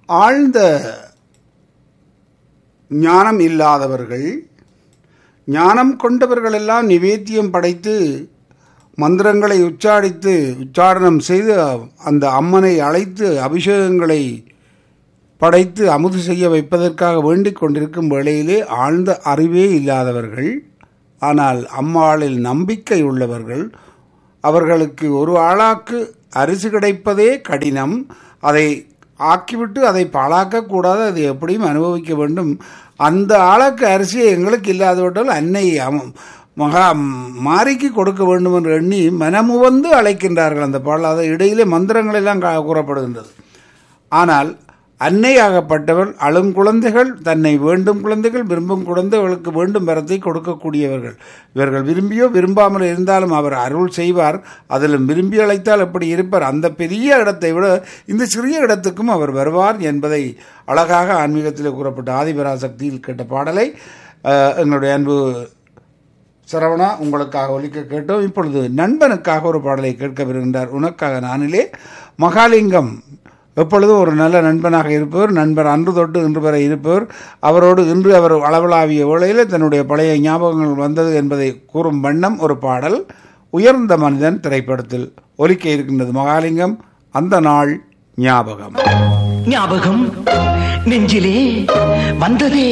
ஆழ்ந்த ஞானம் இல்லாதவர்கள் ஞானம் கொண்டவர்களெல்லாம் நிவேத்தியம் படைத்து மந்திரங்களை உச்சாரித்து உச்சாரணம் செய்து அந்த அம்மனை அழைத்து அபிஷேகங்களை படைத்து அமுது செய்ய வைப்பதற்காக வேண்டிக் கொண்டிருக்கும் வேளையிலே ஆழ்ந்த அறிவே இல்லாதவர்கள் ஆனால் அம்மாளில் நம்பிக்கை உள்ளவர்கள் அவர்களுக்கு ஒரு ஆளாக்கு அரிசி கிடைப்பதே கடினம் அதை ஆக்கிவிட்டு அதை பாழாக்கக்கூடாது அதை எப்படியும் அனுபவிக்க வேண்டும் அந்த ஆளாக்கு அரிசியை எங்களுக்கு இல்லாதவற்றால் அன்னை அம்- மகா மாரிக்கு கொடுக்க வேண்டும் என்று எண்ணி மனமுவந்து அழைக்கின்றார்கள் அந்த பாடல் அதை இடையிலே மந்திரங்கள் எல்லாம் கா- கூறப்படுகின்றது ஆனால் அன்னையாகப்பட்டவர் அழும் குழந்தைகள் தன்னை வேண்டும் குழந்தைகள் விரும்பும் குழந்தைகளுக்கு வேண்டும் வரத்தை கொடுக்கக்கூடியவர்கள் இவர்கள் விரும்பியோ விரும்பாமல் இருந்தாலும் அவர் அருள் செய்வார் அதிலும் விரும்பி அழைத்தால் எப்படி இருப்பார் அந்த பெரிய இடத்தை விட இந்த சிறிய இடத்துக்கும் அவர் வருவார் என்பதை அழகாக ஆன்மீகத்தில் கூறப்பட்ட ஆதிபராசக்தியில் கேட்ட பாடலை அஹ், எங்களுடைய அன்பு சரவணா உங்களுக்காக ஒலிக்க கேட்டோம் இப்பொழுது நண்பனுக்காக ஒரு பாடலை கேட்க வருகின்றார் உனக்காக நானிலே மகாலிங்கம் எப்பொழுதும் ஒரு நல்ல நண்பனாக இருப்பவர் நண்பர் அன்று தொட்டு இன்று வரை இருப்பவர் அவரோடு இன்று அவர் அளவலாவிய வேளையில் தன்னுடைய பழைய ஞாபகங்கள் வந்தது என்பதை கூறும் வண்ணம் ஒரு பாடல் உயர்ந்த மனிதன் திரைப்படத்தில் ஒலிக்க இருக்கின்றது மகாலிங்கம் அந்த நாள் ஞாபகம் ஞாபகம் நெஞ்சிலே வந்ததே